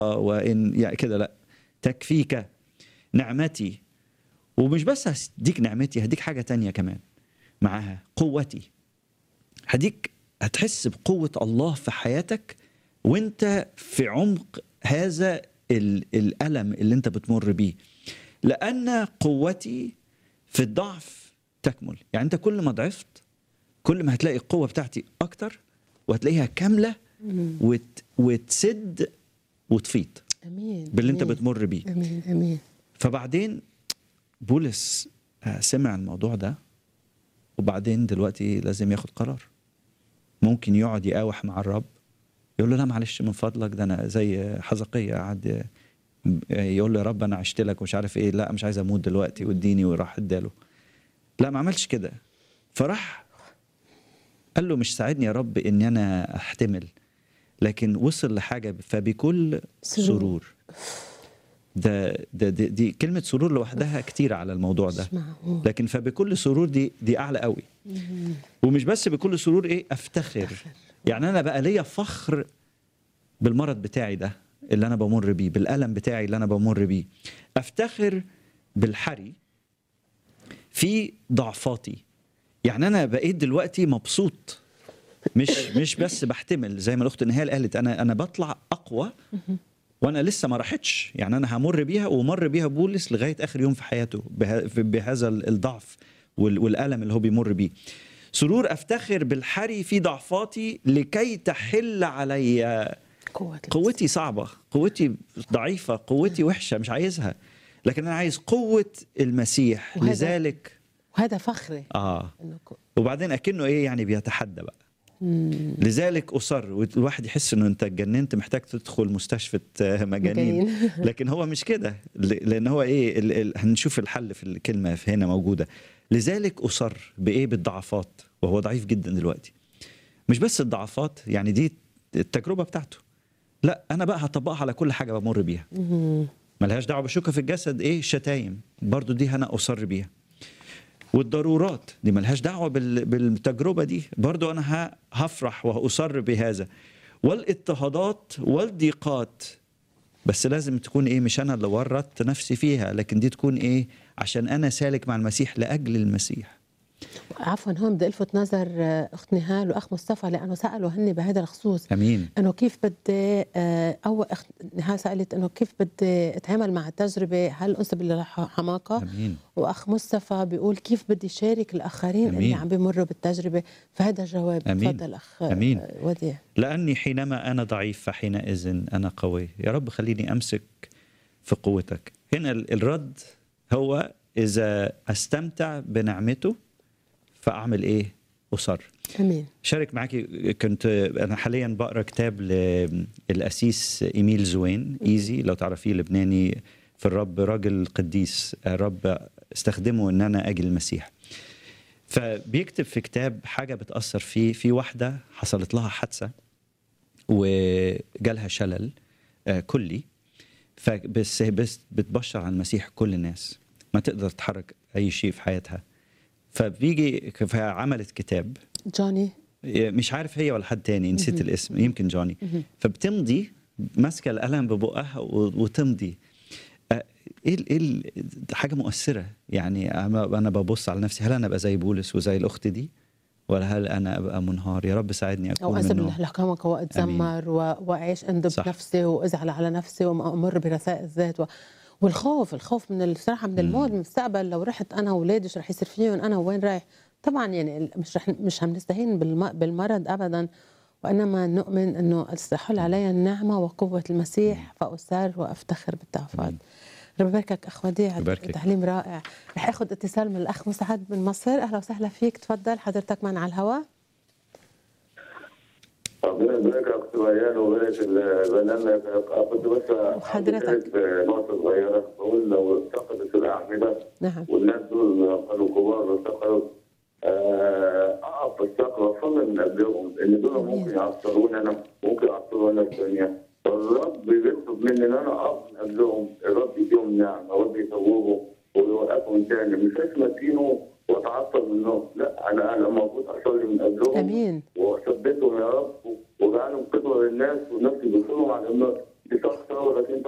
وان يعني كده لا تكفيك نعمتي ومش بس هديك نعمتي هديك حاجه تانية كمان معاها قوتي هديك هتحس بقوه الله في حياتك وانت في عمق هذا ال- الالم اللي انت بتمر بيه لان قوتي في الضعف تكمل يعني انت كل ما ضعفت كل ما هتلاقي القوه بتاعتي اكتر وهتلاقيها كامله وت... وتسد وتفيض امين باللي انت أمين. بتمر بيه امين امين فبعدين بولس آه، سمع الموضوع ده وبعدين دلوقتي لازم ياخد قرار ممكن يقعد يقاوح مع الرب يقول له لا معلش من فضلك ده انا زي حزقية قعد آه، يقول له يا رب انا عشت لك ومش عارف ايه لا مش عايز اموت دلوقتي واديني وراح اداله لا ما عملش كده فراح قال له مش ساعدني يا رب ان انا احتمل لكن وصل لحاجه فبكل سرور. سرور ده, ده دي, دي كلمه سرور لوحدها كتير على الموضوع ده مش معقول لكن فبكل سرور دي دي اعلى قوي ومش بس بكل سرور ايه افتخر يعني انا بقى ليا فخر بالمرض بتاعي ده اللي انا بمر بيه بالالم بتاعي اللي انا بمر بيه افتخر بالحري في ضعفاتي يعني انا بقيت دلوقتي مبسوط مش مش بس بحتمل زي ما الاخت نهال قالت انا انا بطلع اقوى وانا لسه ما راحتش يعني انا همر بيها ومر بيها بولس لغايه اخر يوم في حياته به- بهذا الضعف وال- والالم اللي هو بيمر بيه سرور افتخر بالحري في ضعفاتي لكي تحل علي قوة قوتي صعبه قوتي ضعيفه قوتي وحشه مش عايزها لكن انا عايز قوه المسيح وهذا- لذلك وهذا فخري اه انه ك- وبعدين اكنه ايه يعني بيتحدى بقى مم. لذلك اصر والواحد يحس انه انت اتجننت محتاج تدخل مستشفى آه، مجانين مجانين. لكن هو مش كده ل- لان هو ايه ال- ال- هنشوف الحل في الكلمه في هنا موجوده لذلك اصر بايه بالضعفات وهو ضعيف جدا دلوقتي مش بس الضعفات يعني دي التجربه بتاعته لا انا بقى هطبقها على كل حاجه بمر بيها مم. ملهاش دعوه بشوكه في الجسد ايه شتايم برضو دي انا اصر بيها والضرورات دي ملهاش دعوه بال- بالتجربه دي برضو انا ه- هفرح واصر بهذا والاضطهادات والضيقات بس لازم تكون ايه مش انا اللي ورطت نفسي فيها لكن دي تكون ايه عشان انا سالك مع المسيح لاجل المسيح عفوا هون بدي الفت نظر آه، اخت نهال واخ مصطفى لانه سالوا هن بهذا الخصوص امين انه كيف بدي آه، اول اخت نهال سالت انه كيف بدي اتعامل مع التجربه هل انسب بالحماقه امين واخ مصطفى بيقول كيف بدي شارك الاخرين اللي أمين. عم بيمروا بالتجربه فهذا الجواب أمين. تفضل اخ أمين. آه، وديع لاني حينما انا ضعيف فحينئذ انا قوي يا رب خليني امسك في قوتك هنا ال- الرد هو اذا استمتع بنعمته فاعمل ايه اصر امين شارك معاكي كنت انا حاليا بقرا كتاب للاسيس ايميل زوين ايزي لو تعرفيه لبناني في الرب راجل قديس الرب استخدمه ان انا اجي المسيح فبيكتب في كتاب حاجه بتاثر فيه في واحده حصلت لها حادثه وجالها شلل آه، كلي فبس بس بتبشر عن المسيح كل الناس ما تقدر تحرك اي شيء في حياتها فبيجي فعملت كتاب جوني مش عارف هي ولا حد تاني نسيت الاسم يمكن جوني فبتمضي ماسكه القلم ببقها و- وتمضي آه، ايه ال- ايه ال- حاجه مؤثره يعني انا أنا ببص على نفسي هل انا ابقى زي بولس وزي الاخت دي ولا هل انا ابقى منهار يا رب ساعدني او اكون اسب منه الحكامك وقت أمين. زمر و- واعيش اندب صح. نفسي وازعل على نفسي وامر برثاء الذات و... والخوف الخوف من الصراحه من الموت من المستقبل لو رحت انا واولادي شو رح يصير فيهم انا وين رايح طبعا يعني ال- مش رح مش عم نستهين بالم... بالمرض ابدا وانما نؤمن انه تحل علي النعمه وقوه المسيح فاسار وافتخر بالضعفات أمين. رب يباركك اخ وديع يباركك. تعليم رائع رح اخذ اتصال من الاخ مسعد من مصر اهلا وسهلا فيك تفضل حضرتك معنا على الهواء ربنا يبارك يا اخت ريان ويبارك البرنامج كنت بس وحضرتك. أشارك نقطة صغيرة بقول لو افتقدت الأعمدة نعم والناس دول كانوا كبار وافتقدوا آه، أقف في الصخرة وأصلي من قبلهم لأن دول أمين. ممكن يعصروني أنا ممكن يعصروا ناس تانية فالرب بيطلب مني إن أنا أقف من قبلهم الرب يديهم نعمة الرب يتوبهم ويوقفهم تاني مش أسمى وأتعصب منهم لا أنا أنا المفروض أصلي من قبلهم امين وثبتهم يا رب وجعلهم قدوه للناس والناس يبصوا على انه بتخسر لكن انت